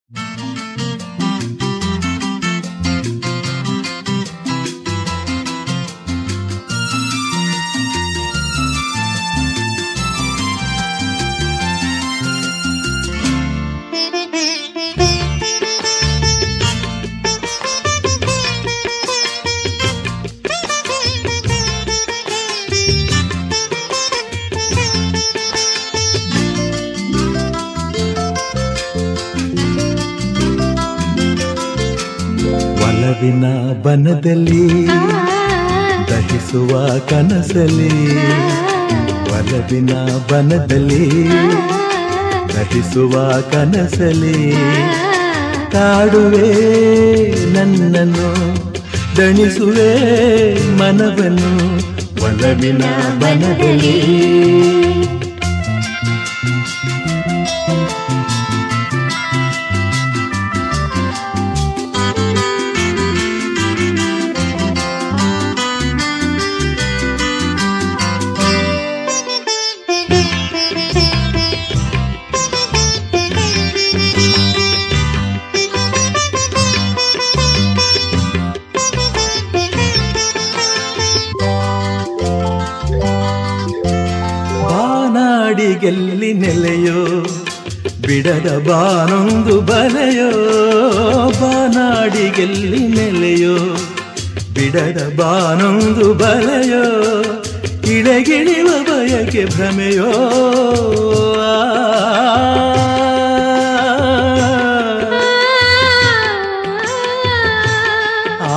ಒಲವಿನ ಬನದಲ್ಲಿ ದಹಿಸುವ ಕನಸಲಿ ಒಲವಿನ ಬನದಲ್ಲಿ ದಹಿಸುವ ಕನಸಲಿ ಕಾಡುವೆ ನನ್ನನ್ನು ದಣಿಸುವೆ ಮನವನ್ನು ಒಲವಿನ ಬನದಲ್ಲಿ ಬಾನಾಡಿಗೆಲ್ಲಿ ನೆಲೆಯೋ ಬಿಡದ ಬಾನೊಂದು ಬಲೆಯೋ ಬಾನಾಡಿಗೆಲ್ಲಿ ನೆಲೆಯೋ ಬಿಡದ ಬಾನೊಂದು ಬಲೆಯೋ ಇಳಗಿಳಿವ ಬಯಕೆ ಭ್ರಮೆಯೋ ಆ,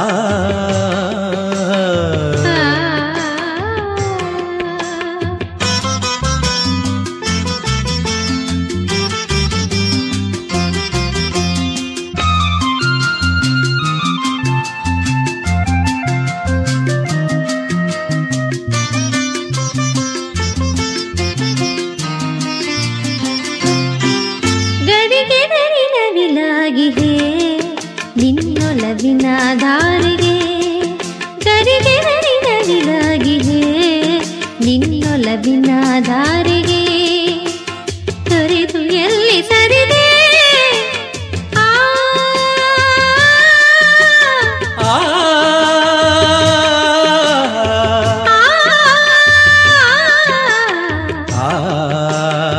ಆ, ಗಡಿಗೆ ನವಿಲಾಗಿಹೆ ನಿನ್ನೊಲವಿನ ದಾರಿಗೆ ಗಡಿಗೆ ನವಿಲಾಗಿಹೆ ನಿನ್ನೊಲವಿನ ದಾರಿಗೆ ತೊರೆದು ಎಲ್ಲಿ ಸರಿದೆ ಆ ಆ, ಆ, ಆ.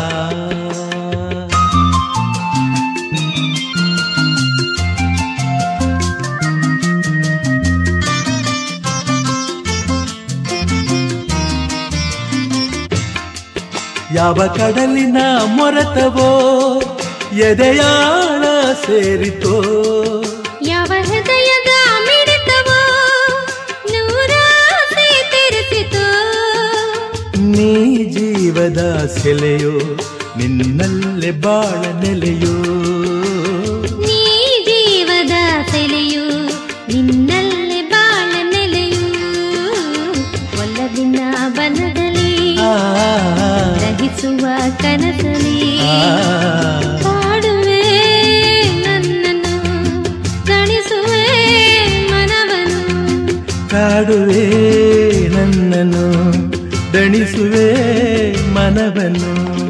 ಯಾವ ಕಡಲಿನ ಮೊರತವೋ ಎದೆಯಾಳ ಸೇರಿತೋ ಯಾವ ಹೃದಯದ ಮಿಡಿತವೋ ನೂರಾಸೆ ತೆರೆಸಿತು ನೀ ಜೀವದ ಸೆಲೆಯೋ ನಿನ್ನಲ್ಲೇ ಬಾಳ ನೆಲೆಯೋ ನೀ ಜೀವದ ಸೆಲೆಯು ನಿನ್ನಲ್ಲಿ ಬಾಳ ನೆಲೆಯು ಒಲವಿನ ಬನದಲ್ಲಿ ಆ, ದಹಿಸುವ ಕನಸಲಿ ಆ, ಕಾಡುವೆ ನನ್ನನ್ನು ದಣಿಸುವೆ ಮನವನು ಕಾಡುವೆ ನನ್ನನ್ನು ದಣಿಸುವೆ ಮನವನ್ನು